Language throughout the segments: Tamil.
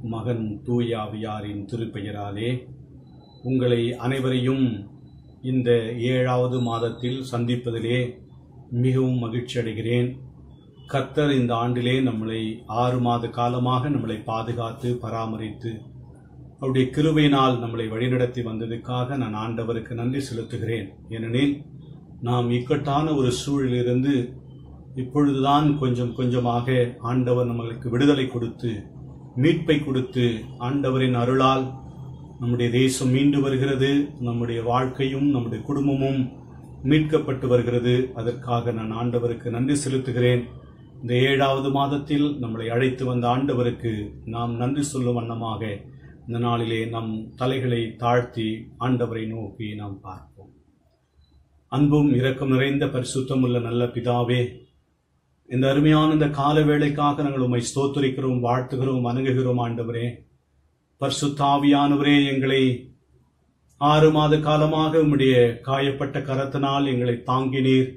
மகன் தூயாவியாரின் திருப்பெயராலே உங்களை அனைவரையும் இந்த ஏழாவது மாதத்தில் சந்திப்பதிலே மிகவும் மகிழ்ச்சி அடைகிறேன் கர்த்தர் இந்த ஆண்டிலே நம்மளை ஆறு மாத காலமாக நம்மளை பாதுகாத்து பராமரித்து அவருடைய கிருபையினால் நம்மளை வழிநடத்தி வந்ததுக்காக நான் ஆண்டவருக்கு நன்றி செலுத்துகிறேன் ஏனெனில் நாம் இக்கட்டான ஒரு சூழலிலிருந்து இப்பொழுதுதான் கொஞ்சம் கொஞ்சமாக ஆண்டவர் நம்மளுக்கு விடுதலை கொடுத்து மீட்பை கொடுத்து ஆண்டவரின் அருளால் நம்முடைய தேசம் மீண்டு வருகிறது நம்முடைய வாழ்க்கையும் நம்முடைய குடும்பமும் மீட்கப்பட்டு வருகிறது அதற்காக நான் ஆண்டவருக்கு நன்றி செலுத்துகிறேன் இந்த ஏழாவது மாதத்தில் நம்மளை அழைத்து வந்த ஆண்டவருக்கு நாம் நன்றி சொல்லும் வண்ணமாக இந்த நாளிலே நம் தலைகளை தாழ்த்தி ஆண்டவரை நோக்கி நாம் பார்ப்போம் அன்பும் இரக்கம் நிறைந்த பரிசுத்தம் உள்ள நல்ல பிதாவே இந்த அருமையான இந்த கால வேளைக்காக நாங்கள் உம்மை ஸ்தோத்தரிக்கிறோம் வாழ்த்துகிறோம் வணங்குகிறோம் ஆண்டவரே பரிசுத்தாவியானவரே எங்களை ஆறு மாத காலமாக உம்முடைய காயப்பட்ட கரத்தினால் எங்களை தாங்கினீர்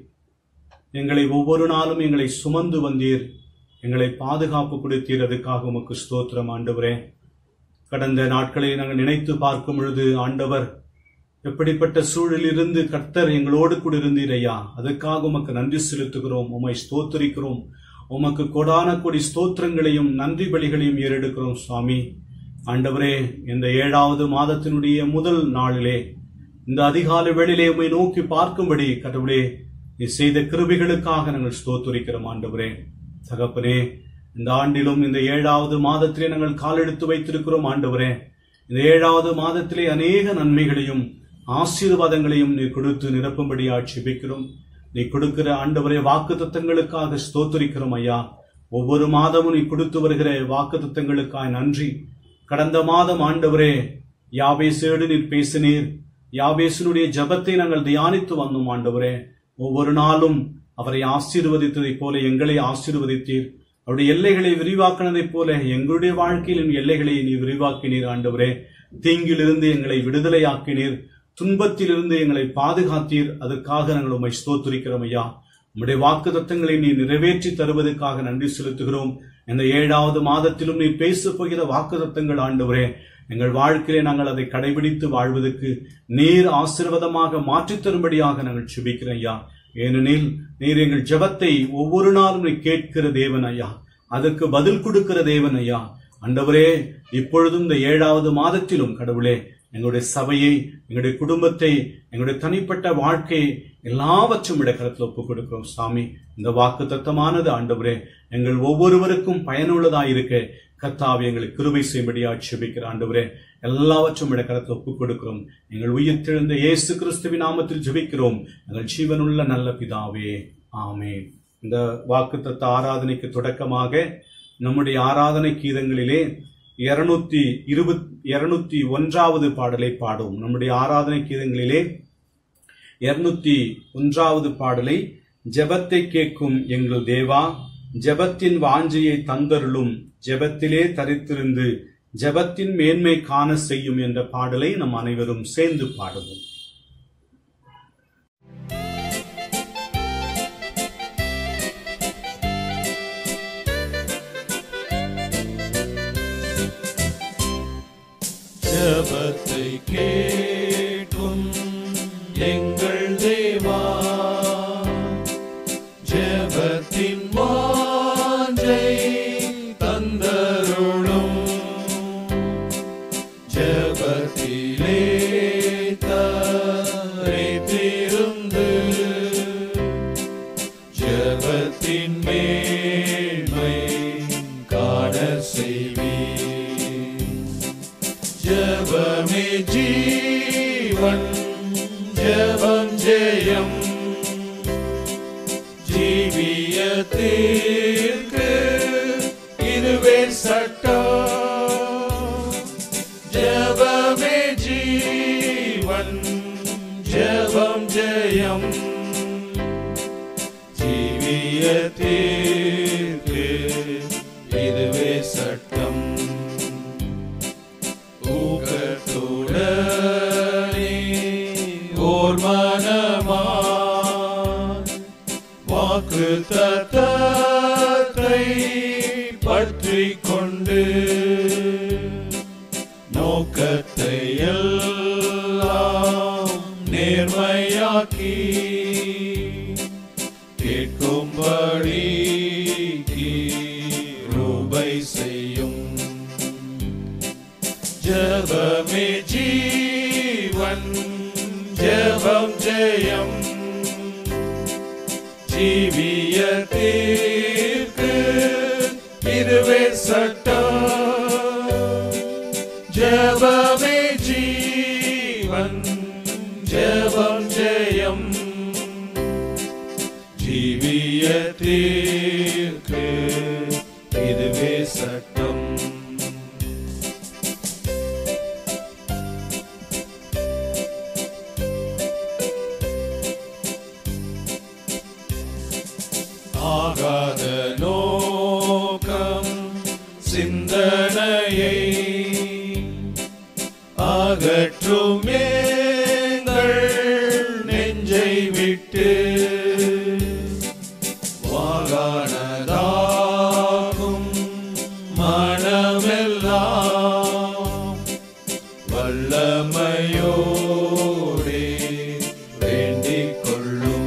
எங்களை ஒவ்வொரு நாளும் எங்களை சுமந்து வந்தீர் எங்களை பாதுகாப்பு கொடுத்தீர் அதுக்காக உமக்கு ஸ்தோத்திரம் ஆண்டவரே கடந்த நாட்களை நாங்கள் நினைத்து பார்க்கும் பொழுது ஆண்டவர் எப்படிப்பட்ட சூழலிலிருந்து கர்த்தர் எங்களோடு கூட இருந்தீர் ஐயா அதுக்காக உமக்கு நன்றி செலுத்துகிறோம் உம்மை ஸ்தோத்தரிக்கிறோம் உமக்கு கொடான கொடி ஸ்தோத்திரங்களையும் நன்றி பலிகளையும் ஏறெடுக்கிறோம் சுவாமி ஆண்டவரே இந்த ஏழாவது மாதத்தினுடைய முதல் நாளிலே இந்த அதிகாலை வேளையிலே உம்மை நோக்கி பார்க்கும்படி கடவுளே நீ செய்த கிருபிகளுக்காக நாங்கள் ஸ்தோத்தரிக்கிறோம் ஆண்டவரே தகப்பனே இந்த ஆண்டிலும் இந்த ஏழாவது மாதத்திலே நாங்கள் காலெடுத்து வைத்திருக்கிறோம் ஆண்டவரே இந்த ஏழாவது மாதத்திலே அநேக நன்மைகளையும் ஆசீர்வாதங்களையும் நீ கொடுத்து நிரப்பும்படி ஆட்சேபிக்கிறோம் நீ கொடுக்கிற ஆண்டவரே வாக்கு தத்தங்களுக்காக ஸ்தோத்தரிக்கிறோம் ஐயா ஒவ்வொரு மாதமும் நீ கொடுத்து வருகிற வாக்கு தத்தங்களுக்காக நன்றி கடந்த மாதம் ஆண்டவரே யாபேசோடு நீர் பேசினீர் யாபேசனுடைய ஜபத்தை நாங்கள் தியானித்து வந்தோம் ஆண்டவரே ஒவ்வொரு நாளும் அவரை ஆசீர்வதித்ததைப் போல எங்களை ஆசீர்வதித்தீர் அவருடைய எல்லைகளை விரிவாக்கினதைப் போல எங்களுடைய வாழ்க்கையிலும் எல்லைகளை நீ விரிவாக்கினீர் ஆண்டவரே தீங்கிலிருந்து எங்களை விடுதலையாக்கினீர் துன்பத்திலிருந்து எங்களை பாதுகாத்தீர் அதற்காக நாங்கள் உம்மை ஸ்தோத்திரிக்கிறோம் ஐயா உம்முடைய வாக்கு தத்தங்களை நீ நிறைவேற்றி தருவதற்காக நன்றி செலுத்துகிறோம் இந்த ஏழாவது மாதத்திலும் நீ பேசப் போகிற வாக்கு தத்தங்கள் ஆண்டவரே எங்கள் வாழ்க்கையிலே நாங்கள் அதை கடைபிடித்து வாழ்வதற்கு நீர் ஆசீர்வாதமாக மாற்றித் தரும்படியாக நாங்கள் சுபிக்கிறோம் ஐயா ஏனெனில் நீர் எங்கள் ஜெபத்தை ஒவ்வொரு நாளும் நீ கேட்கிற தேவன் ஐயா அதற்கு பதில் கொடுக்கிற தேவன் ஐயா ஆண்டவரே இப்பொழுதும் இந்த ஏழாவது மாதத்திலும் கடவுளே எங்களுடைய சபையை எங்களுடைய குடும்பத்தை எங்களுடைய தனிப்பட்ட வாழ்க்கையை எல்லாவற்றும் விட கருத்தில் ஒப்புக் கொடுக்கிறோம் சாமி இந்த வாக்கு தத்தமானது ஆண்டவரே எங்கள் ஒவ்வொருவருக்கும் பயனுள்ளதாக இருக்க கர்த்தாவை எங்களுக்கு கிருபை செய்யும்படி ஆட்சேபிக்கிற ஆண்டவரே எல்லாவற்றும் விட கருத்தில் ஒப்புக் கொடுக்கிறோம் எங்கள் உயிர் திழந்த இயேசு கிறிஸ்துவின் நாமத்தில் ஜெபிக்கிறோம் எங்கள் ஜீவனுள்ள நல்ல பிதாவே ஆமே இந்த வாக்குத்தத்த ஆராதனைக்கு தொடக்கமாக நம்முடைய ஆராதனை கீதங்களிலே இருநூத்தி இருபத் இருநூத்தி ஒன்றாவது பாடலை பாடும் நம்முடைய ஆராதனை கீதங்களிலே இருநூத்தி ஒன்றாவது பாடலை ஜெபத்தை கேட்கும் எங்கள் தேவா ஜெபத்தின் வாஞ்சையை தந்தருளும் ஜெபத்திலே தரித்திருந்து ஜெபத்தின் மேன்மை காண செய்யும் என்ற பாடலை நம் அனைவரும் சேர்ந்து பாடுவோம் ஜபத்தை கேட்கும் எங்கள் தேவா ஜபத்தின் வாஞ்சை தந்தருளும் ஜபத்திலே தரித்திருந்து ஜபத்தின் மேன்மை காண செய்வீர் ஜபமே ஜீவன் ஜபம் ஜெயம் ஜீவியத்திற்கு இதுவே சட்டம் ஜபமே ஜீவன் ஜபம் ஜெயம் ஜீவியத்திற்கு இதுவே சட்டம் ஊக்கத்துடனே ஓர் மனமாய் வாக்கு தத்தத்தை பற்றி கொண்டு நேர்மையாக்கி கேட்கும்படி ரூபை செய்யும் ஜபமே ஜீவன் ஜபம் ஜெயம் ஜீவியத்திற்கு இதுவே சட்டம் ஜபமே ஜீவன் ஜபம் ஜெயம் ஜீவியத்திற்கு இதுவே சட்டம் ஆகாத நோக்கம் சிந்தனையை அகற்றும் எங்கள் நெஞ்சை விட்டு வாகானதாகும் மனமெல்லாம் வல்லமையோடே வேண்டிக் கொள்ளும்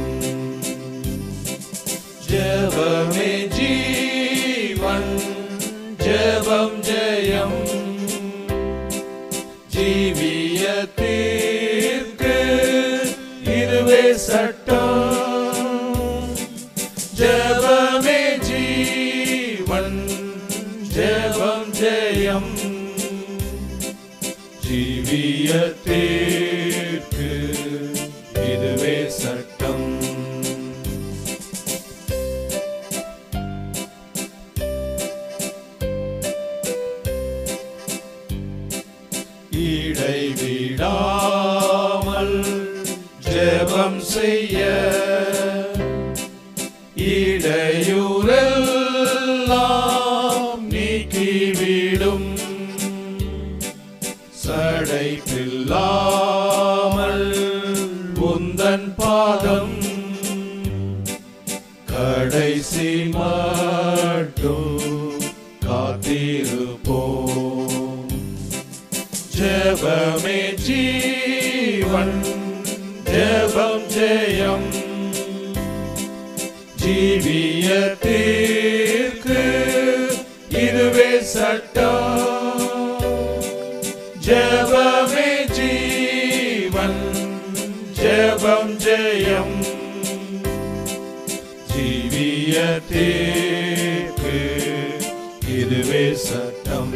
ஜபமே ஜீவன் ஜபம் ஜெயம் ஜீவியத்திற்கு இதுவே சட்டம் ஜபமே ஜீவன் ஜபம் ஜெயம் ஜீவியத்திற்கு இதுவே சட்டம் இடைவிடாமல் ஜெபம் செய்ய இடையூரெல்லாம் நீக்கிவிடும் சடைப்பில்லாமல் உந்தன் பாதம் கடைசி மட்டும் காத்திருப்போம் ஜபமே ஜீவன் ஜபம் ஜெயம் ஜீவியத்திற்கு இதுவே சட்டம் ஜபமே ஜீவன் ஜபம் ஜெயம் ஜீவியத்திற்கு இதுவே சட்டம்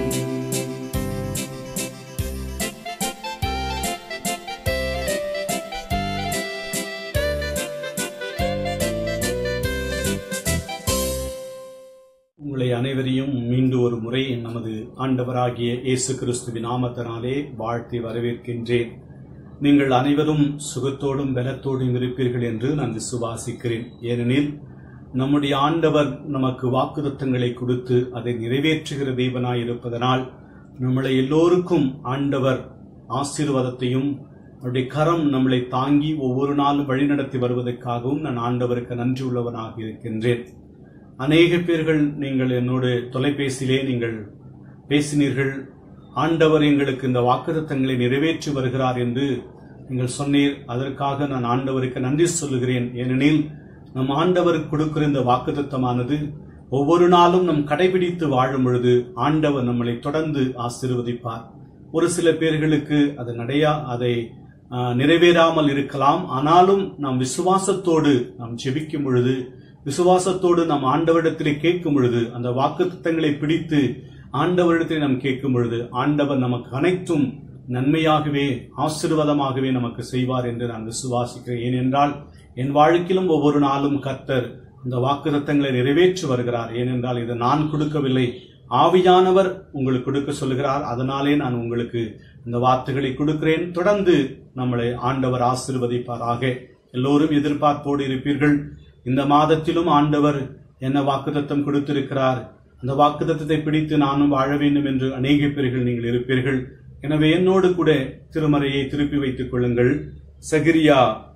உங்களை அனைவரையும் மீண்டும் ஒரு முறை நமது ஆண்டவராகிய இயேசு கிறிஸ்துவின் நாமத்தினாலே வாழ்த்தி வரவேற்கின்றேன் நீங்கள் அனைவரும் சுகத்தோடும் பலத்தோடும் இருப்பீர்கள் என்று நான் விசுவாசிக்கிறேன் ஏனெனில் நம்முடைய ஆண்டவர் நமக்கு வாக்குத்தத்தங்களை கொடுத்து அதை நிறைவேற்றுகிற தேவனாய் இருப்பதனால் நம்மளை எல்லோருக்கும் ஆண்டவர் ஆசீர்வாதத்தையும் அவருடைய கரம் நம்மளை தாங்கி ஒவ்வொரு நாளும் வழிநடத்தி வருவதற்காகவும் நான் ஆண்டவருக்கு நன்றி உள்ளவனாக இருக்கின்றேன் அநேக பேர்கள் நீங்கள் என்னோடு தொலைபேசியிலே நீங்கள் பேசினீர்கள் ஆண்டவர் எங்களுக்கு இந்த வாக்குத்தத்தங்களை நிறைவேற்றி வருகிறார் என்று நீங்கள் சொன்னீர் அதற்காக நான் ஆண்டவருக்கு நன்றி சொல்லுகிறேன் ஏனெனில் நம் ஆண்டவருக்கு கொடுக்கிற இந்த வாக்குத்தத்தமானது ஒவ்வொரு நாளும் நம் கடைபிடித்து வாழும் பொழுது ஆண்டவர் நம்மளை தொடர்ந்து ஆசீர்வதிப்பார் ஒரு சில பேர்களுக்கு அது நடையா அதை ஆஹ், நிறைவேறாமல் இருக்கலாம் ஆனாலும் நாம் விசுவாசத்தோடு நாம் ஜெபிக்கும் பொழுது விசுவாசத்தோடு நாம் ஆண்டவரிடத்திலே கேட்கும் பொழுது அந்த வாக்குத்தத்தங்களை பிடித்து ஆண்டவரிடத்திலே நாம் கேட்கும் பொழுது ஆண்டவர் நமக்கு அனைத்தும் நன்மையாகவே ஆசீர்வாதமாகவே நமக்கு செய்வார் என்று நான் விசுவாசிக்கிறேன் ஏனென்றால் என் வாழ்க்கையிலும் ஒவ்வொரு நாளும் கர்த்தர் அந்த வாக்குத்தத்தங்களை நிறைவேற்றி வருகிறார் ஏனென்றால் இதை நான் கொடுக்கவில்லை ஆவியானவர் உங்களுக்கு கொடுக்க சொல்லுகிறார் அதனாலே நான் உங்களுக்கு இந்த வார்த்தைகளை கொடுக்கிறேன் தொடர்ந்து நம்மளை ஆண்டவர் ஆசீர்வதிப்பாராக எல்லோரும் எதிர்பார்ப்போடு இருப்பீர்கள் இந்த மாதத்திலும் ஆண்டவர் என்ன வாக்குத்தத்தம் கொடுத்திருக்கிறார் அந்த வாக்குத்தத்தத்தை பிடித்து நானும் வாழ வேண்டும் என்று அநேக பேர்கள் நீங்கள் இருப்பீர்கள் எனவே என்னோடு கூட திருமறையை திருப்பி வைத்துக் கொள்ளுங்கள் சகிரியா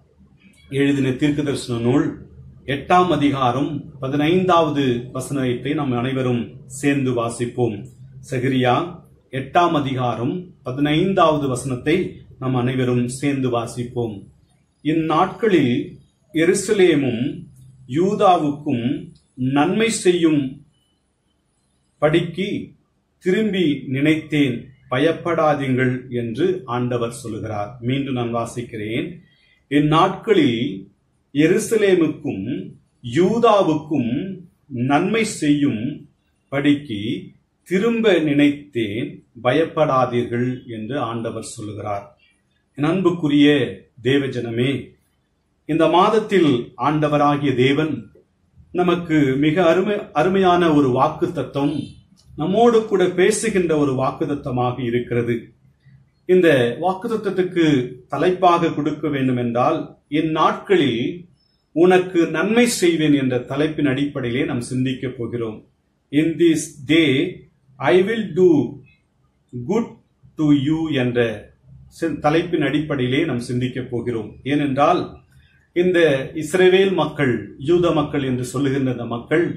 எழுதின தீர்க்கதரிசன நூல் எட்டாம் அதிகாரம் பதினைந்தாவது வசனத்தை நாம் அனைவரும் சேர்ந்து வாசிப்போம் சகிரியா எட்டாம் அதிகாரம் பதினைந்தாவது வசனத்தை நாம் அனைவரும் சேர்ந்து வாசிப்போம் இந்நாட்களில் எருசலேமும் யூதாவுக்கும் நன்மை செய்யும் படிக்கு திரும்பி நினைத்தேன் பயப்படாதீங்கள் என்று ஆண்டவர் சொல்லுகிறார் மீண்டும் நான் வாசிக்கிறேன் இந்நாட்களில் எருசலேமுக்கும் யூதாவுக்கும் நன்மை செய்யும் படிக்கு திரும்ப நினைத்தேன் பயப்படாதீர்கள் என்று ஆண்டவர் சொல்லுகிறார் என் அன்புக்குரிய தேவஜனமே இந்த மாதத்தில் ஆண்டவராகிய தேவன் நமக்கு மிக அருமை அருமையான ஒரு வாக்கு தத்துவம் நம்மோடு கூட பேசுகின்ற ஒரு வாக்குத்தத்தமாக இருக்கிறது இந்த வாக்குத்தத்தத்துக்கு தலைப்பாக கொடுக்க வேண்டும் என்றால் இந்நாட்களில் உனக்கு நன்மை செய்வேன் என்ற தலைப்பின் அடிப்படையிலே நாம் சிந்திக்கப் போகிறோம் in this day I will do good to you என்ற சி- தலைப்பின் அடிப்படையிலே நாம் சிந்திக்கப் போகிறோம் ஏனென்றால் இந்த இஸ்ரவேல் மக்கள் யூத மக்கள் என்று சொல்லுகின்ற இந்த மக்கள்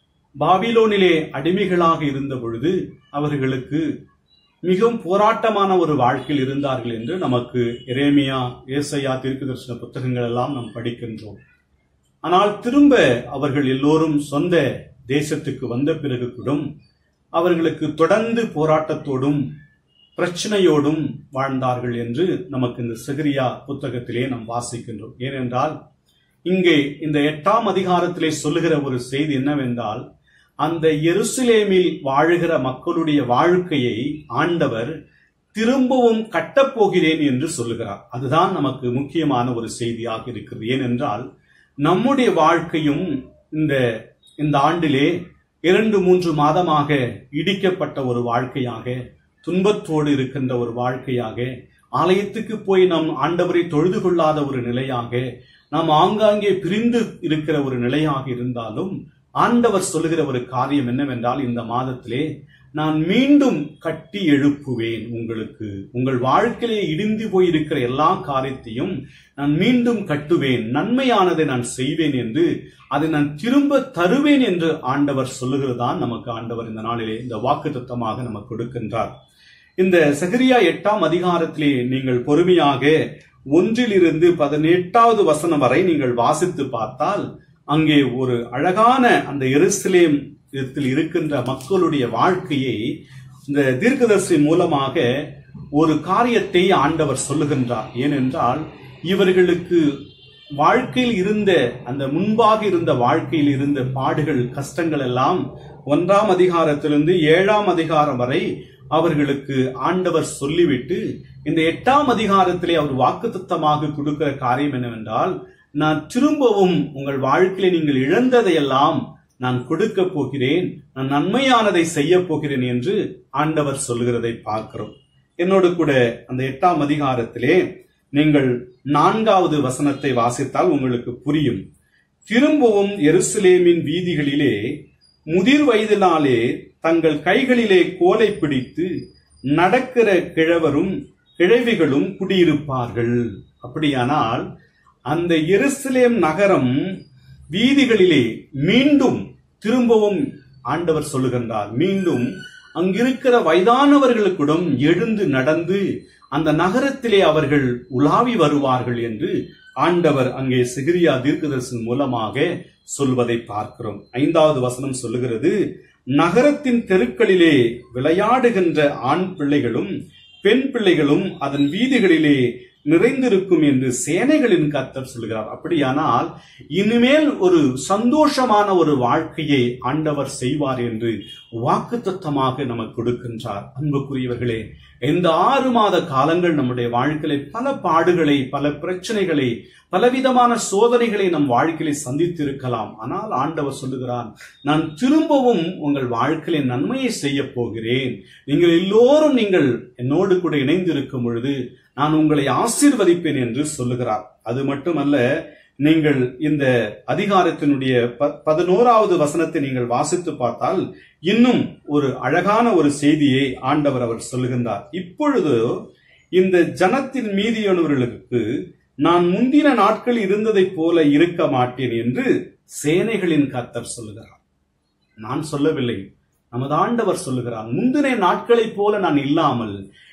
பாபிலோனிலே அடிமைகளாக இருந்த பொழுது அவர்களுக்கு மிகவும் போராட்டமான ஒரு வாழ்க்கையில் இருந்தார்கள் என்று நமக்கு எரேமியா ஏசையா தீர்க்கதரிசன புத்தகங்கள் எல்லாம் நாம் படிக்கின்றோம் ஆனால் திரும்ப அவர்கள் எல்லோரும் சொந்த தேசத்துக்கு வந்த பிறகு கூட அவர்களுக்கு தொடர்ந்து போராட்டத்தோடும் பிரச்சனையோடும் வாழ்ந்தார்கள் என்று நமக்கு இந்த செகிரியா புத்தகத்திலே நாம் வாசிக்கின்றோம் ஏனென்றால் இங்கே இந்த எட்டாம் அதிகாரத்திலே சொல்லுகிற ஒரு செய்தி என்னவென்றால் அந்த எருசலேமில் வாழுகிற மக்களுடைய வாழ்க்கையை ஆண்டவர் திரும்பவும் கட்டப்போகிறேன் என்று சொல்லுகிறார் அதுதான் நமக்கு முக்கியமான ஒரு செய்தியாக இருக்கிறது ஏனென்றால் நம்முடைய வாழ்க்கையும் இந்த இந்த ஆண்டிலே இரண்டு மூன்று மாதமாக இடிக்கப்பட்ட ஒரு வாழ்க்கையாக துன்பத்தோடு இருக்கின்ற ஒரு வாழ்க்கையாக ஆலயத்துக்கு போய் நம் ஆண்டவரை தொழுது கொள்ளாத ஒரு நிலையாக நாம் ஆங்காங்கே பிரிந்து இருக்கிற ஒரு நிலையாக இருந்தாலும் ஆண்டவர் சொல்லுகிற ஒரு காரியம் என்னவென்றால் இந்த மாதத்திலே நான் மீண்டும் கட்டி எழுப்புவேன் உங்களுக்கு உங்கள் வாழ்க்கையிலே இடிந்து போயிருக்கிற எல்லா காரியத்தையும் நான் மீண்டும் கட்டுவேன் நன்மையானதை நான் செய்வேன் என்று அதை நான் திரும்ப தருவேன் என்று ஆண்டவர் சொல்லுகிறதான் நமக்கு ஆண்டவர் இந்த நாளிலே இந்த வாக்கு நமக்கு கொடுக்கின்றார் இந்த சகரியா எட்டாம் அதிகாரத்திலே நீங்கள் பொறுமையாக ஒன்றிலிருந்து பதினெட்டாவது வசனம் வரை நீங்கள் வாசித்து பார்த்தால் அங்கே ஒரு அழகான அந்த எருசலேம் இடத்தில் இருக்கின்ற மக்களுடைய வாழ்க்கையை இந்த தீர்க்கதரிசி மூலமாக ஒரு காரியத்தை ஆண்டவர் சொல்லுகின்றார் ஏனென்றால் இவர்களுக்கு வாழ்க்கையில் இருந்த அந்த முன்பாக இருந்த வாழ்க்கையில் இருந்த பாடுகள் கஷ்டங்கள் எல்லாம் ஒன்றாம் அதிகாரத்திலிருந்து ஏழாம் அதிகாரம் வரை அவர்களுக்கு ஆண்டவர் சொல்லிவிட்டு இந்த எட்டாம் அதிகாரத்திலே அவர் வாக்குத்தத்தமாக கொடுக்கிற காரியம் என்னவென்றால் நான் திரும்பவும் உங்கள் வாழ்க்கையில நீங்கள் இழந்ததையெல்லாம் நான் கொடுக்க போகிறேன் நான் நன்மையானதை செய்ய போகிறேன் என்று ஆண்டவர் சொல்லுகிறதை பார்க்கிறோம் என்னோடு கூட அந்த எட்டாம் அதிகாரத்திலே நீங்கள் நான்காவது வசனத்தை வாசித்தால் உங்களுக்கு புரியும் திரும்பவும் எருசலேமின் வீதிகளிலே முதிர் வயதினாலே தங்கள் கைகளிலே கோலை பிடித்து நடக்கிற கிழவரும் கிழவிகளும் குடியிருப்பார்கள் அப்படியானால் அந்த எருசலேம் நகரம் வீதிகளிலே மீண்டும் திரும்பவும் ஆண்டவர் சொல்லுகின்றார் மீண்டும் அங்கிருக்கிற வயதானவர்களுக்குடன் எழுந்து நடந்து அந்த நகரத்திலே அவர்கள் உலாவி வருவார்கள் என்று ஆண்டவர் அங்கே சிகிரியா தீர்க்கதரிசன் மூலமாக சொல்வதை பார்க்கிறோம் ஐந்தாவது வசனம் சொல்லுகிறது நகரத்தின் தெருக்களிலே விளையாடுகின்ற ஆண் பிள்ளைகளும் பெண் பிள்ளைகளும் அதன் வீதிகளிலே நிறைந்திருக்கும் என்று சேனைகளின் கர்த்தர் சொல்கிறார் அப்படியானால் இனிமேல் ஒரு சந்தோஷமான ஒரு வாழ்க்கையை ஆண்டவர் செய்வார் என்று வாக்குத்தத்தமாக நமக்கு கொடுக்கின்றார் அன்புக்குரியவர்களே இந்த ஆறு மாத காலங்கள் நம்முடைய வாழ்க்கையில பல பாடுகளை பல பிரச்சனைகளை பலவிதமான சோதனைகளை நம் வாழ்க்கையில சந்தித்திருக்கலாம் ஆனால் ஆண்டவர் சொல்லுகிறார் நான் திரும்பவும் உங்கள் வாழ்க்கையில நன்மையை செய்ய போகிறேன் நீங்கள் எல்லோரும் நீங்கள் என்னோடு கூட இணைந்திருக்கும் பொழுது நான் உங்களை ஆசீர்வதிப்பேன் என்று சொல்லுகிறார் அது மட்டுமல்ல நீங்கள் இந்த அதிகாரத்தினுடைய ப- பதினோராவது வசனத்தை நீங்கள் வாசித்து பார்த்தால் இன்னும் ஒரு அழகான ஒரு செய்தியை ஆண்டவர் அவர் சொல்லுகின்றார் இப்பொழுது இந்த ஜனத்தின் மீதியானவர்களுக்கு நான் முந்தின நாட்கள் இருந்ததைப் போல இருக்க மாட்டேன் என்று சேனைகளின் கர்த்தர் சொல்லுகிறார் நான் சொல்லவில்லை நமது ஆண்டவர் சொல்லுகிறார் முந்தின நாட்களைப் போல நான் இல்லாமல்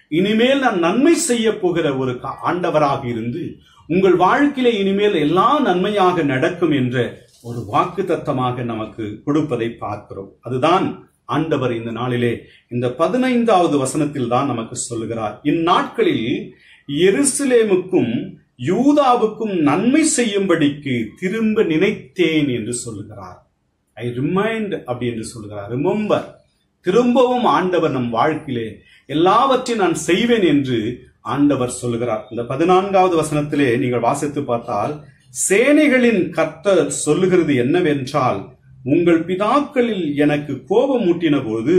இனிமேல் நான் நன்மை செய்ய போகிற ஒரு கா- ஆண்டவராக இருந்து உங்கள் வாழ்க்கையிலே இனிமேல் எல்லா நன்மையாக நடக்கும் என்ற ஒரு வாக்கு தத்தமாக நமக்கு கொடுப்பதை பார்க்கிறோம் அதுதான் ஆண்டவர் இந்த நாளிலே இந்த பதினைந்தாவது வசனத்தில் தான் நமக்கு சொல்லுகிறார் இந்நாட்களில் எருசலேமுக்கும் யூதாவுக்கும் நன்மை செய்யும்படிக்கு திரும்ப நினைத்தேன் என்று சொல்லுகிறார் ஐ ரிமைண்ட் அப்படி என்று சொல்லுகிறார் ரிமெம்பர் திரும்பவும் ஆண்டவர் நம் வாழ்க்கையிலே எல்லாவற்றையும் நான் செய்வேன் என்று ஆண்டவர் சொல்லுகிறார் இந்த பதினான்காவது வசனத்திலே நீங்கள் வாசித்து பார்த்தால் சேனைகளின் கர்த்தர் சொல்லுகிறது என்னவென்றால் உங்கள் பிதாக்களில் எனக்கு கோபம் மூட்டின போது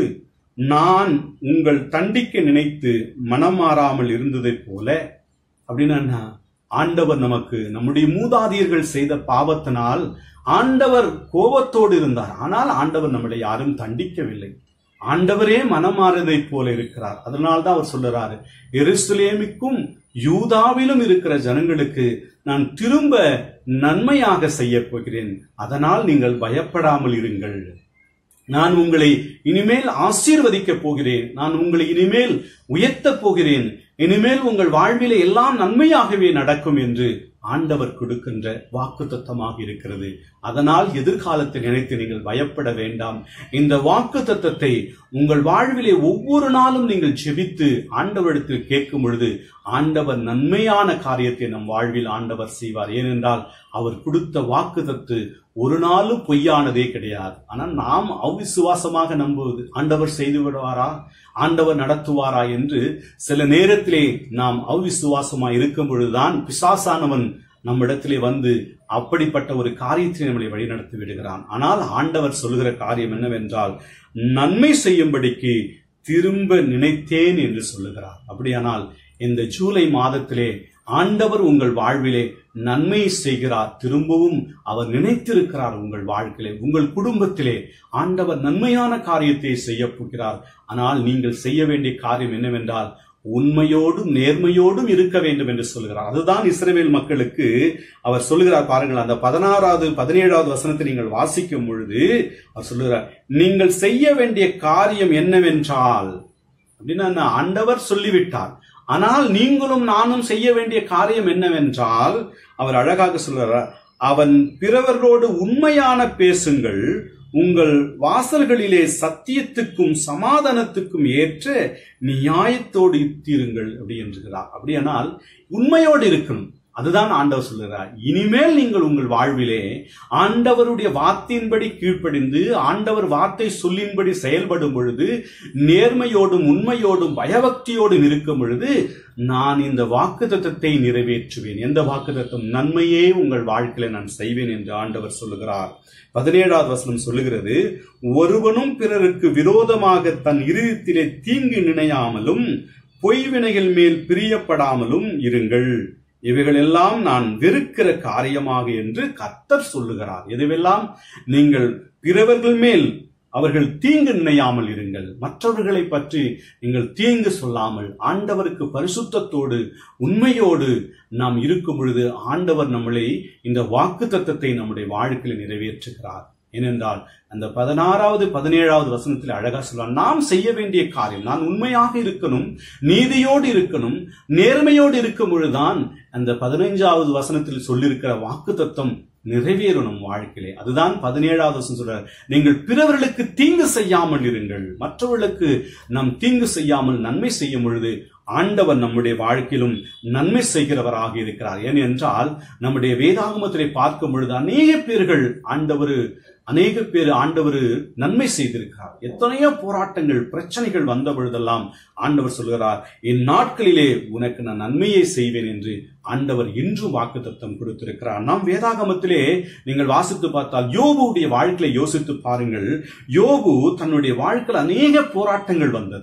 நான் உங்கள் தண்டிக்க நினைத்து மனம் மாறாமல் இருந்ததைப் போல அப்படின்னா என்ன? ஆண்டவர் நமக்கு நம்முடைய மூதாதையர்கள் செய்த பாவத்தினால் ஆண்டவர் கோபத்தோடு இருந்தார் ஆனால் ஆண்டவர் நம்மளை யாரும் தண்டிக்கவில்லை ஆண்டவரே மனமாறதைப் போல இருக்கிறார் அதனால்தான் தான் அவர் சொல்லுறாரு எருசலேமிக்கும் யூதாவிலும் இருக்கிற ஜனங்களுக்கு நான் திரும்ப நன்மையாக செய்ய போகிறேன் அதனால் நீங்கள் பயப்படாமல் இருங்கள் நான் உங்களை இனிமேல் ஆசீர்வதிக்கப் போகிறேன் நான் உங்களை இனிமேல் உயர்த்தப் போகிறேன் இனிமேல் உங்கள் வாழ்விலே எல்லாம் நன்மையாகவே நடக்கும் என்று ஆண்டவர் கொடுக்கின்ற வாக்குத்தத்தமாக இருக்கிறது அதனால் எதிர்காலத்தை நினைத்து நீங்கள் பயப்பட வேண்டாம் இந்த வாக்குத்தத்தத்தை உங்கள் வாழ்விலே ஒவ்வொரு நாளும் நீங்கள் செபித்து ஆண்டவரிடத்தில் கேட்கும் பொழுது ஆண்டவர் நன்மையான காரியத்தை நம் வாழ்வில் ஆண்டவர் செய்வார் ஏனென்றால் அவர் கொடுத்த வாக்குத்தத்து ஒரு நாளும் பொய்யானதே கிடையாது ஆனால் நாம் அவிசுவாசமாக நம்புவது ஆண்டவர் செய்து விடுவாரா ஆண்டவர் நடத்துவாரா என்று சில நேரத்திலே நாம் அவிசுவாசமாய் இருக்கும் பொழுதுதான் பிசாசானவன் நம்மிடத்திலே வந்து அப்படிப்பட்ட ஒரு காரியத்தை நம்மளை வழிநடத்தி விடுகிறான் ஆனால் ஆண்டவர் சொல்லுகிற காரியம் என்னவென்றால் நன்மை செய்யும்படிக்கு திரும்ப நினைத்தேன் என்று சொல்லுகிறார் அப்படியானால் இந்த ஜூலை மாதத்திலே ஆண்டவர் உங்கள் வாழ்விலே நன்மை செய்கிறார் திரும்பவும் அவர் நினைத்திருக்கிறார் உங்கள் வாழ்க்கையிலே உங்கள் குடும்பத்திலே ஆண்டவர் நன்மையான காரியத்தை செய்ய போகிறார் ஆனால் நீங்கள் செய்ய வேண்டிய காரியம் என்னவென்றால் உண்மையோடும் நேர்மையோடும் இருக்க வேண்டும் என்று சொல்கிறார் அதுதான் இஸ்ரவேல் மக்களுக்கு அவர் சொல்லுகிறார் பாருங்கள் அந்த பதினாறாவது பதினேழாவது வசனத்தை நீங்கள் வாசிக்கும் பொழுது அவர் சொல்லுகிறார் நீங்கள் செய்ய வேண்டிய காரியம் என்னவென்றால் அப்படின்னா என்ன? ஆண்டவர் சொல்லிவிட்டார் ஆனால் நீங்களும் நானும் செய்ய வேண்டிய காரியம் என்னவென்றால் அவர் அழகாக சொல்கிறார் அவன் பிறவர்களோடு உண்மையான பேசுங்கள் உங்கள் வாசல்களிலே சத்தியத்துக்கும் சமாதானத்துக்கும் ஏற்ற நியாயத்தோடு யுத்திருங்கள் அப்படி என்கிறார் அப்படியானால் உண்மையோடு இருக்கணும் அதுதான் ஆண்டவர் சொல்லுகிறார் இனிமேல் நீங்கள் உங்கள் வாழ்விலே ஆண்டவருடைய வார்த்தையின்படி கீழ்ப்படிந்து ஆண்டவர் வார்த்தை சொல்லின்படி செயல்படும் பொழுது நேர்மையோடும் உண்மையோடும் பயபக்தியோடும் இருக்கும் பொழுது நான் இந்த வாக்குத்தத்தத்தை நிறைவேற்றுவேன் எந்த வாக்குத்தத்தம் நன்மையே உங்கள் வாழ்க்கையில நான் செய்வேன் என்று ஆண்டவர் சொல்லுகிறார் பதினேழாவது வசனம் சொல்லுகிறது ஒருவனும் பிறருக்கு விரோதமாக தன் இருதயத்திலே தீங்கு நினையாமலும் பொய்வினைகள் மேல் பிரியப்படாமலும் இருங்கள் இவைகளெல்லாம் நான் வெறுக்கிற காரியமாக என்று கர்த்தர் சொல்லுகிறார் எதுவெல்லாம் நீங்கள் பிறவர்கள் மேல் அவர்கள் தீங்கு நினையாமல் இருங்கள் மற்றவர்களை பற்றி நீங்கள் தீங்கு சொல்லாமல் ஆண்டவருக்கு பரிசுத்தத்தோடு உண்மையோடு நாம் இருக்கும் பொழுது ஆண்டவர் நம்மளை இந்த வாக்கு தத்தத்தை நம்முடைய வாழ்க்கையில் நிறைவேற்றுகிறார் ஏனென்றால் அந்த பதினாறாவது பதினேழாவது வசனத்தில் அழகா சொல்றார் நாம் செய்ய வேண்டிய காரியம் நான் உண்மையாக இருக்கணும் நீதியோடு இருக்கணும் நேர்மையோடு இருக்கும் பொழுதுதான் அந்த பதினைஞ்சாவது வசனத்தில் சொல்லியிருக்கிற வாக்கு தத்துவம் நிறைவேறும் நம் வாழ்க்கையிலே அதுதான் பதினேழாவது வசனம் சொல்றார் நீங்கள் பிறவர்களுக்கு தீங்கு செய்யாமல் இருங்கள் மற்றவர்களுக்கு நாம் தீங்கு செய்யாமல் நன்மை செய்யும் பொழுது ஆண்டவர் நம்முடைய வாழ்க்கையிலும் நன்மை செய்கிறவராக இருக்கிறார் ஏனென்றால் நம்முடைய வேதாகமத்திலே பார்க்கும் பொழுது அநேக பேர்கள் ஆண்டவர் அநேக பேர் ஆண்டவர் நன்மை செய்திருக்கிறார் எத்தனையோ போராட்டங்கள் பிரச்சனைகள் வந்த பொழுதெல்லாம் ஆண்டவர் சொல்கிறார் இந்நாட்களிலே உனக்கு நான் நன்மையை செய்வேன் என்று ஆண்டவர் இன்றும் வாக்குத்தத்தம் கொடுத்திருக்கிறார் நாம் வேதாகமத்திலே நீங்கள் வாசித்து பார்த்தால் யோபுடைய வாழ்க்கையை யோசித்து பாருங்கள் யோபு தன்னுடைய வாழ்க்கையில் அநேக போராட்டங்கள் வந்தது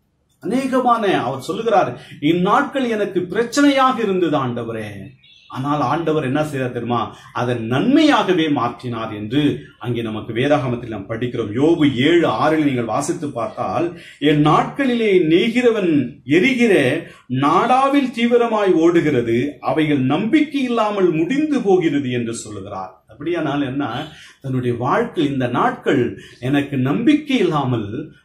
அநேகமான அவர் சொல்லுகிறார் இந்நாட்கள் எனக்கு பிரச்சனையாக இருந்தது ஆண்டவரே ஆனால் ஆண்டவர் என்ன செய்தார் தெரியுமா அதை நன்மையாகவே மாற்றினார் என்று அங்கே நமக்கு வேதாகமத்தில் நாம் படிக்கிறோம் யோபு ஏழு ஆறில் நீங்கள் வாசித்து பார்த்தால் என் நாட்களிலே நெய்கிறவன் எரிகிற நாடாவில் தீவிரமாய் ஓடுகிறது அவைகள் நம்பிக்கை இல்லாமல் முடிந்து போகிறது என்று சொல்லுகிறார் அப்படியானால் என்ன தன்னுடைய வாழ்க்கை இந்த நாட்கள் எனக்கு நம்பிக்கை இல்லாமல்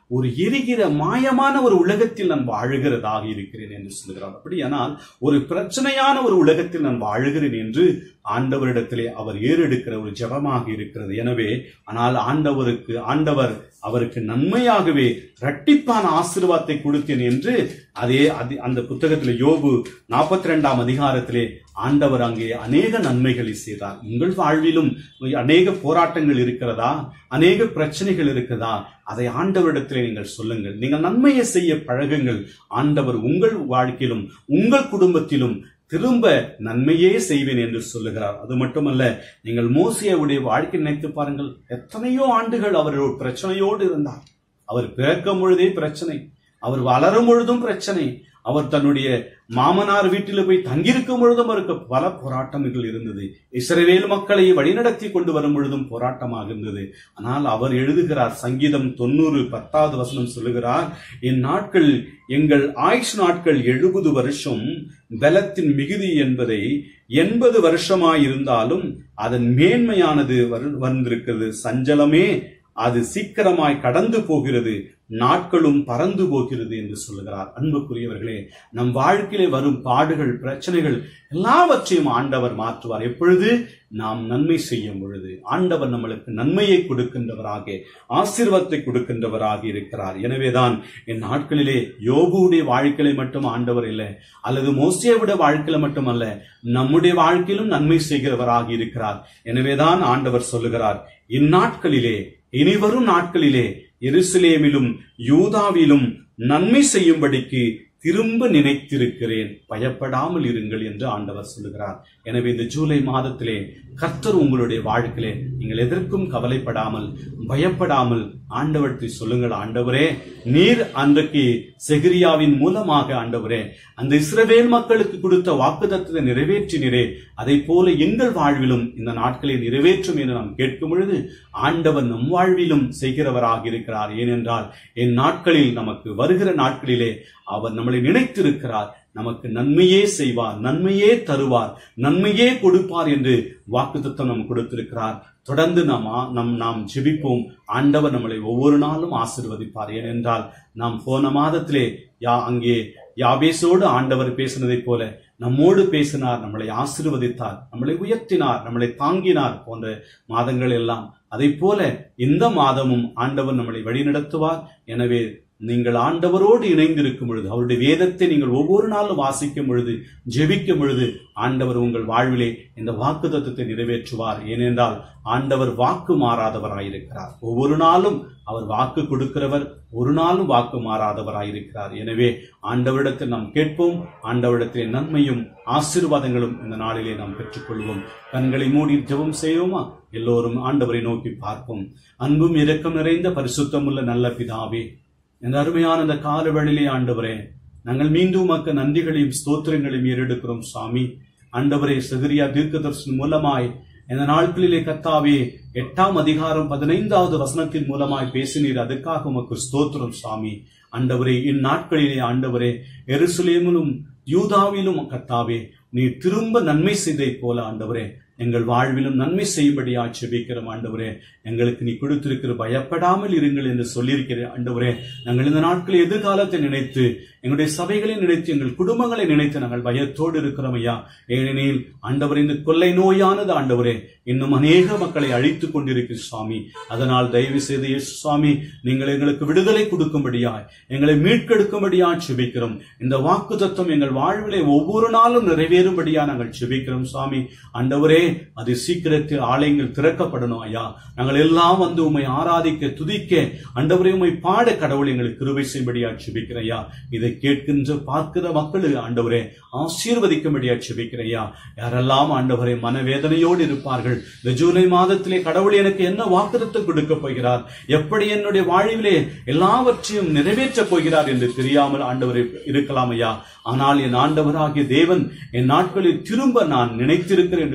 ஒரு எரிகிற மாயமான ஒரு உலகத்தில் நான் வாழுகிறதாக இருக்கிறேன் என்று சொல்கிறார் அப்படியானால் ஒரு பிரச்சனையான ஒரு உலகத்தில் நான் வாழுகிறேன் என்று ஆண்டவரிடத்திலே அவர் ஏறெடுக்கிற ஒரு ஜெபமாக இருக்கிறது எனவே ஆனால் ஆண்டவருக்கு ஆண்டவர் அவருக்கு நன்மையாகவே இரட்டிப்பான ஆசீர்வாதத்தை கொடுத்தேன் என்று அதே அதி- அந்த புத்தகத்தில் யோபு நாற்பத்தி ரெண்டாம் அதிகாரத்திலே ஆண்டவர் அங்கே அநேக நன்மைகளை செய்தார் உங்கள் வாழ்விலும் அநேக போராட்டங்கள் இருக்கிறதா அநேக பிரச்சனைகள் இருக்கிறதா அதை ஆண்டவரிடத்திலே நீங்கள் சொல்லுங்கள் நீங்கள் நன்மையை செய்ய பழகுங்கள் ஆண்டவர் உங்கள் வாழ்க்கையிலும் உங்கள் குடும்பத்திலும் திரும்ப நன்மையே செய்வேன் என்று சொல்லுகிறார் அது மட்டுமல்ல நீங்கள் மோசியாவுடைய வாழ்க்கை நினைத்து பாருங்கள் எத்தனையோ ஆண்டுகள் அவர் ஒரு பிரச்சனையோடு இருந்தார் அவர் பிறக்கும் பொழுதே பிரச்சனை அவர் வளரும் பொழுதும் பிரச்சனை அவர் தன்னுடைய மாமனார் வீட்டில் போய் தங்கியிருக்கும் பொழுதும் அவருக்கு பல போராட்டங்கள் இருந்தது இஸ்ரவேல் மக்களை வழிநடத்தி கொண்டு வரும் பொழுதும் போராட்டமாக இருந்தது ஆனால் அவர் எழுதுகிறார் சங்கீதம் தொண்ணூறு பத்தாவது வசனம் சொல்லுகிறார் என் நாட்கள் எங்கள் ஆயுஷ் நாட்கள் எழுபது வருஷம் பலத்தின் மிகுதி என்பதை எண்பது வருஷமாயிருந்தாலும் அதன் மேன்மையானது வரு- வந்திருக்கிறது சஞ்சலமே அது சீக்கிரமாய் கடந்து போகிறது நாட்களும் பறந்து போகிறது என்று சொல்லுகிறார் அன்புக்குரியவர்களே நம் வாழ்க்கையிலே வரும் பாடுகள் பிரச்சனைகள் எல்லாவற்றையும் ஆண்டவர் மாற்றுவார் எப்பொழுது நாம் நன்மை செய்யும் பொழுது ஆண்டவர் நம்மளுக்கு நன்மையை கொடுக்கின்றவராக ஆசீர்வாதத்தை கொடுக்கின்றவராக இருக்கிறார் எனவேதான் என் நாட்களிலே யோபுடைய வாழ்க்கையில மட்டும் ஆண்டவர் இல்லை அல்லது மோசேவிட வாழ்க்கையில மட்டுமல்ல நம்முடைய வாழ்க்கையிலும் நன்மை செய்கிறவராக இருக்கிறார் எனவேதான் ஆண்டவர் சொல்லுகிறார் இந்நாட்களிலே இனிவரும் நாட்களிலே எருசலேமிலும் யூதாவிலும் நன்மை செய்யும்படிக்கு திரும்ப நினைத்திருக்கிறேன் பயப்படாமல் இருங்கள் என்று ஆண்டவர் சொல்லுகிறார் எனவே இந்த ஜூலை மாதத்திலே கர்த்தர் உங்களுடைய வாழ்க்கையிலே நீங்கள் எதற்கும் கவலைப்படாமல் பயப்படாமல் ஆண்டவர்த்தை சொல்லுங்கள் ஆண்டவரே நீர் அன்றைக்கு செகிரியாவின் மூலமாக ஆண்டவரே அந்த இஸ்ரவேல் மக்களுக்கு கொடுத்த வாக்குத்தத்தத்தை நிறைவேற்றினரே அதை போல எங்கள் வாழ்விலும் இந்த நாட்களை நிறைவேற்றும் என்று நாம் கேட்கும் பொழுது ஆண்டவர் நம் வாழ்விலும் செய்கிறவராக இருக்கிறார் ஏனென்றால் என் நாட்களில் நமக்கு வருகிற நாட்களிலே அவர் நம்மளை நினைத்திருக்கிறார் நமக்கு நன்மையே செய்வார் நன்மையே தருவார் நன்மையே கொடுப்பார் என்று வாக்குத்தத்தம் நமக்கு கொடுத்திருக்கிறார் தொடர்ந்து நாம் ஆ- நம் நாம் ஜெபிப்போம் ஆண்டவர் நம்மளை ஒவ்வொரு நாளும் ஆசீர்வதிப்பார் ஏனென்றால் நாம் போன மாதத்திலே யா அங்கே யாபேசோடு ஆண்டவர் பேசினதைப் போல நம்மோடு பேசினார் நம்மளை ஆசீர்வதித்தார் நம்மளை உயர்த்தினார் நம்மளை தாங்கினார் போன்ற மாதங்கள் எல்லாம் அதைப் போல இந்த மாதமும் ஆண்டவர் நம்மளை வழிநடத்துவார் எனவே நீங்கள் ஆண்டவரோடு இணைந்திருக்கும் பொழுது அவருடைய வேதத்தை நீங்கள் ஒவ்வொரு நாளும் வாசிக்கும் பொழுது ஜெபிக்கும் பொழுது ஆண்டவர் உங்கள் வாழ்விலே இந்த வாக்கு தத்துவத்தை நிறைவேற்றுவார் ஏனென்றால் ஆண்டவர் வாக்கு மாறாதவராயிருக்கிறார் ஒவ்வொரு நாளும் அவர் வாக்கு கொடுக்கிறவர் ஒரு நாளும் வாக்கு மாறாதவராயிருக்கிறார் எனவே ஆண்டவரிடத்தில் நாம் கேட்போம் ஆண்டவரிடத்தில் நன்மையும் ஆசீர்வாதங்களும் இந்த நாளிலே நாம் பெற்றுக்கொள்வோம் கண்களை மூடி ஜெபம் செய்வோமா எல்லோரும் ஆண்டவரை நோக்கி பார்ப்போம் அன்பும் இரக்கம் நிறைந்த பரிசுத்தமுள்ள நல்ல பிதாவே இந்த அருமையான இந்த கால வேளையிலே ஆண்டவரே நாங்கள் மீண்டும் உமக்கு நன்றிகளையும் ஸ்தோத்திரங்களையும் ஏறெடுக்கிறோம் சுவாமி ஆண்டவரே சகரியா தீர்க்கதர்சன் மூலமாய் இந்த நாட்களிலே கத்தாவே எட்டாம் அதிகாரம் பதினைந்தாவது வசனத்தின் மூலமாய் பேசினீர் அதுக்காக உமக்கு ஸ்தோத்திரம் சுவாமி ஆண்டவரே இந்நாட்களிலே ஆண்டவரே எருசலேமிலும் யூதாவிலும் கத்தாவே நீ திரும்ப நன்மை செய்தைப் போல ஆண்டவரே எங்கள் வாழ்விலும் நன்மை செய்யும்படியா செபிக்கிறோம் ஆண்டவரே எங்களுக்கு நீ கொடுத்திருக்கிற பயப்படாமல் இருங்கள் என்று சொல்லியிருக்கிற ஆண்டவரே நாங்கள் இந்த நாட்களில் எதிர்காலத்தை நினைத்து எங்களுடைய சபைகளை நினைத்து எங்கள் குடும்பங்களை நினைத்து நாங்கள் பயத்தோடு இருக்கிறோம் ஐயா ஏனெனில் ஆண்டவரே இந்த கொள்ளை நோயானது ஆண்டவரே இன்னும் அநேக மக்களை அழித்துக் கொண்டிருக்கிற சுவாமி அதனால் தயவு செய்து இயேசு சுவாமி நீங்கள் எங்களுக்கு விடுதலை கொடுக்கும்படியாய் எங்களை மீட்கெடுக்கும்படியாய் செபிக்கிறோம் இந்த வாக்கு தத்துவம் எங்கள் வாழ்விலே ஒவ்வொரு நாளும் நிறைவேறும்படியா நாங்கள் செபிக்கிறோம் சுவாமி ஆண்டவரே அது சீக்கிரத்தில் ஆலயங்கள் திறக்கப்படணும் ஐயா நாங்கள் எல்லாம் வந்து உம்மை ஆராதிக்க துதிக்க ஆண்டவரே உம்மை பாட கடவுள் எங்களுக்கு கிருபை செய்யும்படியா செபிக்கிறேன் ஐயா இதை கேட்கின்ற பார்க்கிற மக்களுக்கு ஆண்டவரே ஆசீர்வதிக்கும்படியா செபிக்கிறேன் ஐயா யாரெல்லாம் ஆண்டவரே மனவேதனையோடு இருப்பார்கள் இந்த ஜூலை மாதத்திலே கடவுள் எனக்கு என்ன வாக்குத்தத்தம் கொடுக்க போகிறார் எப்படி என்னுடைய வாழ்விலே எல்லாவற்றையும் நிறைவேற்றப் போகிறார் என்று தெரியாமல் ஆண்டவரை இருக்கலாம் ஐயா ஆனால் என் ஆண்டவராகிய தேவன் என் நாட்களில் திரும்ப நான் நினைத்திருக்கிறேன் என்று சொல்லியிருக்கிறார்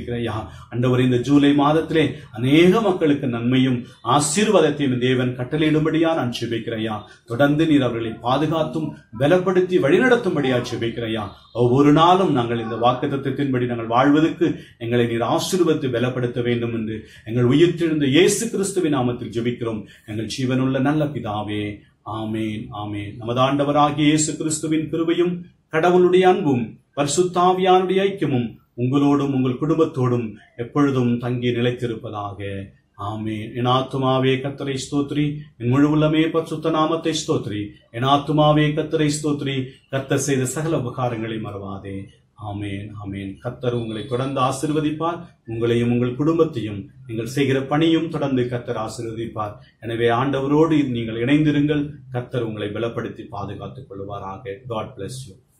ஜெபிக்கிறையா அண்டவர் இந்த ஜூலை மாதத்திலே அநேக மக்களுக்கு நன்மையும் ஆசீர்வாதத்தையும் தேவன் கட்டளையிடும்படியா நான் ஜெபிக்கிறையா தொடர்ந்து நீர் அவர்களை பாதுகாத்தும் பலப்படுத்தி வழிநடத்தும்படியா ஜெபிக்கிறையா ஒவ்வொரு நாளும் நாங்கள் இந்த வாக்குத்தத்தின்படி நாங்கள் வாழ்வதற்கு எங்களை நீர் ஆசீர்வதித்து பலப்படுத்த வேண்டும் என்று எங்கள் உயிர்த்தெழுந்த இயேசு கிறிஸ்துவின் நாமத்தில் ஜெபிக்கிறோம் எங்கள் ஜீவனுள்ள நல்ல பிதாவே ஆமேன் ஆமேன் நமது ஆண்டவராகிய இயேசு கிறிஸ்துவின் கிருபையும் கடவுளுடைய அன்பும் பரிசுத்தாவியானுடைய ஐக்கியமும் உங்களோடும் உங்கள் குடும்பத்தோடும் எப்பொழுதும் தங்கி நிலைத்திருப்பதாக ஆமேன் என் ஆத்துமாவே கத்தரை ஸ்தோத்ரி என் முழு உள்ளமே பரிசுத்த நாமத்தை ஸ்தோத்ரி என் ஆத்துமாவே கத்தரை ஸ்தோத்ரி கத்தர் செய்த சகல உபகாரங்களை மறவாதே ஆமேன் ஆமேன் கத்தர் உங்களை தொடர்ந்து ஆசிர்வதிப்பார் உங்களையும் உங்கள் குடும்பத்தையும் நீங்கள் செய்கிற பணியும் தொடர்ந்து கத்தர் ஆசீர்வதிப்பார் எனவே ஆண்டவரோடு நீங்கள் இணைந்திருங்கள் கத்தர் உங்களை பலப்படுத்தி பாதுகாத்துக் கொள்வாராக காட் bless you